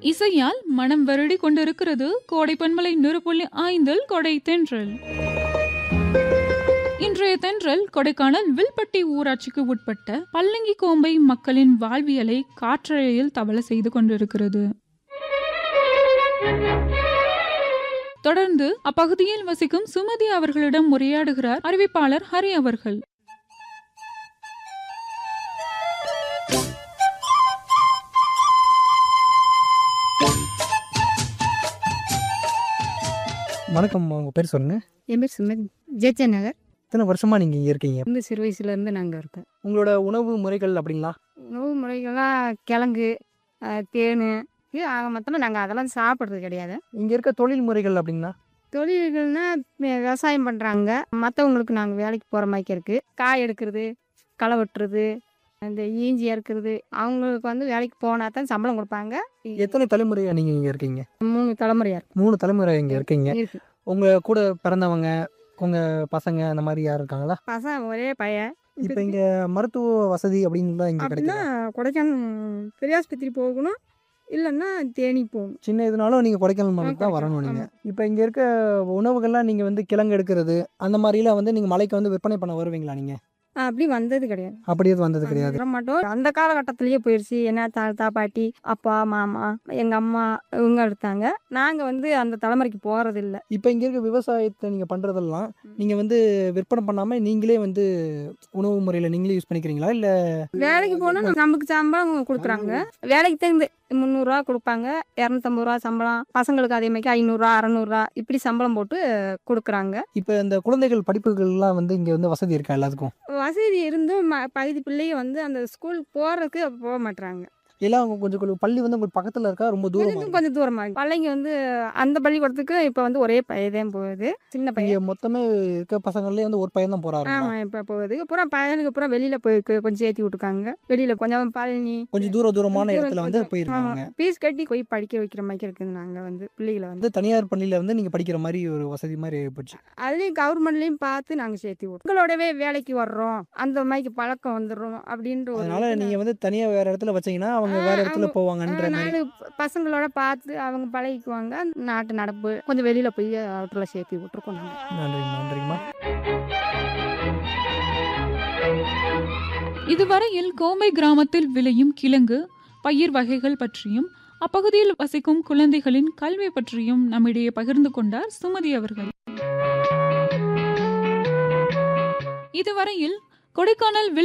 இசையால் மனம் வருடி கொண்டிருக்கிறது கோடை பண்பலை நூறு ஐந்தில் கொடை தென்றல் இன்றைய தென்றல் கொடைக்கானல் வில்பட்டி ஊராட்சிக்கு உட்பட்ட பல்லங்கி கோம்பை மக்களின் வாழ்வியலை காற்றலையில் தவள செய்து கொண்டிருக்கிறது தொடர்ந்து அப்பகுதியில் வசிக்கும் சுமதி அவர்களிடம் உரையாடுகிறார் அறிவிப்பாளர் ஹரி அவர்கள் வணக்கம் உங்கள் பேர் சொல்லுங்க என் பேர் சுமதி ஜேஜே நகர் எத்தனை வருஷமா நீங்கள் இங்கே இருக்கீங்க இருந்து சிறு வயசுலேருந்து நாங்கள் இருக்கோம் உங்களோட உணவு முறைகள் அப்படிங்களா உணவு முறைகள்லாம் கிழங்கு அஹ், தேன் இது ஆக மொத்தமாக நாங்கள் அதெல்லாம் சாப்பிட்றது கிடையாது இங்கே இருக்க தொழில் முறைகள் அப்படிங்களா தொழில்கள்னால் விவசாயம் பண்ணுறாங்க மற்றவங்களுக்கு நாங்கள் வேலைக்கு போகிற மாதிரி இருக்குது காய் எடுக்கிறது களை வெட்டுறது இந்த ஈஞ்சி அறுக்கிறது அவங்களுக்கு வந்து வேலைக்கு போனால் தான் சம்பளம் கொடுப்பாங்க எத்தனை தலைமுறையாக நீங்கள் இங்கே இருக்கீங்க மூணு தலைமுறையாக இருக்கு மூணு தலைமுறை இங்கே இருக்கீங்க இருக்கு உங்கள் கூட பிறந்தவங்க உங்கள் பசங்க அந்த மாதிரி யாரும் இருக்காங்களா பசங்க ஒரே பையன் இப்போ இங்கே மருத்துவ வசதி அப்படின்லாம் இங்கே அப்படின்னா கிடைக்குது கொடைக்கானல் பெரியாஸ்பத்திரி போகணும் இல்லைன்னா தேனி போகணும் சின்ன இதுனாலும் நீங்கள் கொடைக்கானல் மலைக்கு தான் வரணும் கொடைக்கானல், நீங்கள் இப்போ இங்கே இருக்க உணவுகள்லாம் நீங்கள் வந்து கிழங்கு எடுக்கிறது அந்த மாதிரிலாம் வந்து நீங்கள் மலைக்கு வந்து விற்பனை பண்ண வருவீங்களா நீங்கள் அப்படி வந்தது கிடையாது அப்படி எதுவும் வந்தது கிடையாது வர மாட்டோம் அந்த காலகட்டத்திலேயே போயிடுச்சு என்ன தாத்தா பாட்டி அப்பா மாமா எங்க அம்மா இவங்க எடுத்தாங்க நாங்க வந்து அந்த தலைமுறைக்கு போறது இல்ல இப்போ இங்கே இருக்க விவசாயத்தை நீங்கள் பண்ணுறதெல்லாம் நீங்கள் வந்து விற்பனை பண்ணாமல் நீங்களே வந்து உணவு முறையில் நீங்களே யூஸ் பண்ணிக்கிறீங்களா இல்லை வேலைக்கு போனா நமக்கு சம்பளம் கொடுக்குறாங்க வேலைக்கு தகுந்து முந்நூறுரூவா கொடுப்பாங்க இரநூத்தம்பது ரூபா சம்பளம் பசங்களுக்கு அதே மாதிரி ஐநூறுரூவா அறநூறுவா இப்படி சம்பளம் போட்டு கொடுக்குறாங்க இப்போ இந்த குழந்தைகள் படிப்புகள்லாம் வந்து இங்கே வந்து வசதி இருக்கா எல்லாத்துக்கும் வசதி இருந்தும் ம பகுதி பிள்ளைங்க வந்து அந்த ஸ்கூல் போறதுக்கு போக மாட்டாங்க எல்லாம் அவங்க கொஞ்சம் கொஞ்சம் பள்ளி வந்து உங்களுக்கு பக்கத்தில் இருக்கா ரொம்ப தூரமா கொஞ்சம் இருக்கா? கொஞ்சம் தூரமா இருக்கு. பிள்ளைங்க வந்து அந்த பள்ளிக்கூடத்துக்கு இப்போ வந்து ஒரே பையன் போகுது சின்ன பையன் இங்கே மொத்தமே இருக்க பசங்கள்லேயே வந்து ஒரு பையன் தான் போகிறாரு ஆமா இப்ப போகுது அப்புறம் பையனுக்கு அப்புறம் வெளியில போயிருக்கு கொஞ்சம் சேர்த்தி விட்டுருக்காங்க வெளியில கொஞ்சம் பழனி கொஞ்சம் தூர தூரமான தூரம் இடத்துல வந்து கொஞ்சம். போயிருக்காங்க ஃபீஸ் கட்டி போய் படிக்க வைக்கிற மாதிரி இருக்குது நாங்க வந்து பிள்ளைகளை வந்து வந்து தனியார் பள்ளியில் வந்து நீங்கள் படிக்கிற மாதிரி ஒரு வசதி மாதிரி போச்சு அதுலயும் கவர்மெண்ட்லயும் பார்த்து நாங்க சேர்த்தி விட்டோம் உங்களோடவே வேலைக்கு வர்றோம் அந்த மாதிரி பழக்கம் வந்துடும் அப்படின்ற ஒரு அதனால இதுல- நீங்கள் வந்து தனியாக வேற இடத்துல வச்சீங்கன்னா அவங்க ஆ, வேற இடத்துல அவங்க- போவாங்கன்ற ஆ, மாதிரி நாலு பசங்களோட பார்த்து அவங்க பழகிக்குவாங்க நாட்டு நடப்பு கொஞ்சம் வெளியில போய் அவுட்டர்ல சேர்த்தி விட்டுருக்கோம் நாங்க நன்றிங்க நன்றிங்கம்மா இதுவரையில் கோம்பை கிராமத்தில் விளையும் கிழங்கு பயிர் வகைகள் பற்றியும் அப்பகுதியில் வசிக்கும் குழந்தைகளின் கல்வி பற்றியும் நம்மிடையே பகிர்ந்து கொண்டார் சுமதி அவர்கள் இதுவரையில் கொடைக்கானல் வில்